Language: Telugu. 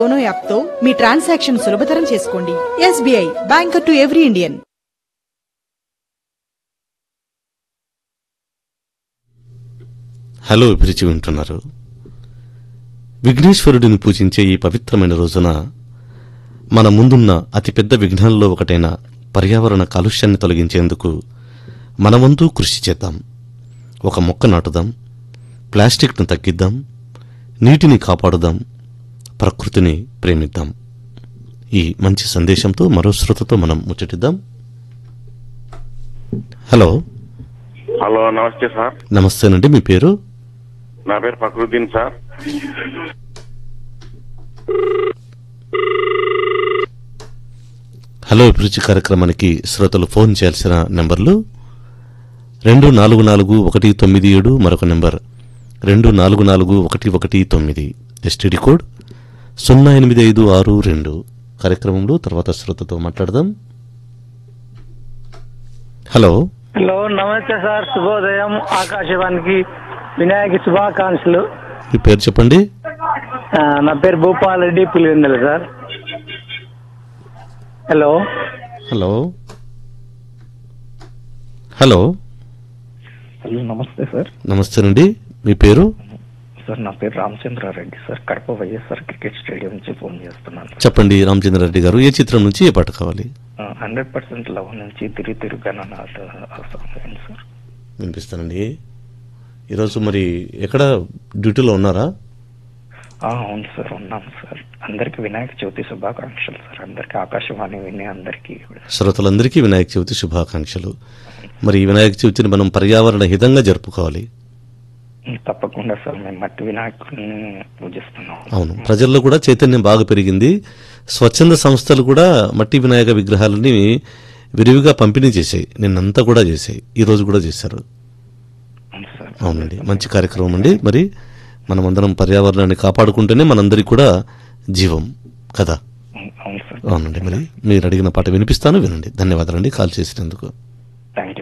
యోనో యాప్తో మీ ట్రాన్సాక్షన్ సులభతరం చేసుకోండి SBI banker to every Indian hello అభిరుచి వింటున్నారు విఘ్నేశ్వరుడిని పూజించే ఈ పవిత్రమైన రోజున మన ముందున్న అతిపెద్ద విఘ్నాల్లో ఒకటైన పర్యావరణ కాలుష్యాన్ని తొలగించేందుకు మనవంతు కృషి చేద్దాం ఒక మొక్క నాటుదాం ప్లాస్టిక్ను తగ్గిద్దాం నీటిని కాపాడుదాం ప్రకృతిని ప్రేమిద్దాం ఈ మంచి సందేశంతో మరో శ్రోతతో మనం ముచ్చటిద్దాం హలో హలో నమస్తే సార్ నమస్తేనండి మీ పేరు నా పేరు ఫక్రుద్దీన్ సార్ హలో అభిరుచి కార్యక్రమానికి శ్రోతలు ఫోన్ చేయాల్సిన నెంబర్లు రెండు నాలుగు నాలుగు ఒకటి తొమ్మిది ఏడు మరొక నెంబర్ రెండు నాలుగు నాలుగు ఒకటి ఒకటి తొమ్మిది ఎస్టీడీ కోడ్ సున్నా ఎనిమిది ఐదు ఆరు రెండు కార్యక్రమంలో తర్వాత శ్రోతతో మాట్లాడదాం హలో హలో నమస్తే సార్ శుభోదయం ఆకాశవాణికి వినాయక శుభాకాంక్షలు మీ పేరు చెప్పండి ఆ, నా పేరు Bhupal Reddy Pulivendula sir hello hello hello hello నమస్తే సార్ నమస్తేనండి మీ పేరు సార్ నా పేరు Ramachandra Reddy sir Kadapa YSR cricket stadium నుంచి ఫోన్ చేస్తున్నాను చెప్పండి రామచంద్రారెడ్డి గారు ఏ చిత్రం నుంచి ఏ పాట కావాలి హండ్రెడ్ పర్సెంట్ లవ్ నుంచి తిరిగి తిరుగన నాట సాంగ్ ఏంటి సార్ వినిపిస్తానండి ఈరోజు మరి ఎక్కడ డ్యూటీలో ఉన్నారా ఆ, అవును సార్ ఉన్నాం సార్ అందరికి వినాయక చవితి శుభాకాంక్షలు సార్ అందరికి ఆకాశవాణి వినే అందరికీ కూడా. శ్రోతలందరికీ వినాయక చవితి శుభాకాంక్షలు మరి ఈ వినాయక చవితిని మనం పర్యావరణ హితంగా జరుపుకోవాలి తప్పకుండా సార్ మేము మట్టి వినాయకుడిని పూజిస్తున్నాం అవును ప్రజల్లో కూడా చైతన్యం బాగా పెరిగింది స్వచ్ఛంద సంస్థలు కూడా మట్టి వినాయక విగ్రహాలని విరివిగా పంపిణీ చేశాయి నిన్నంతా కూడా చేశాయి ఈ రోజు కూడా చేశారు అవును సార్ అవునండి మంచి కార్యక్రమం అండి మరి మనమందరం పర్యావరణాన్ని కాపాడుకుంటేనే మనందరికి కూడా జీవం కదా అవును- అవును సార్ అవునండి మరి మీరు అడిగిన పాట వినిపిస్తాను వినండి ధన్యవాదాలండి కాల్ చేసినందుకు థ్యాంక్ యూ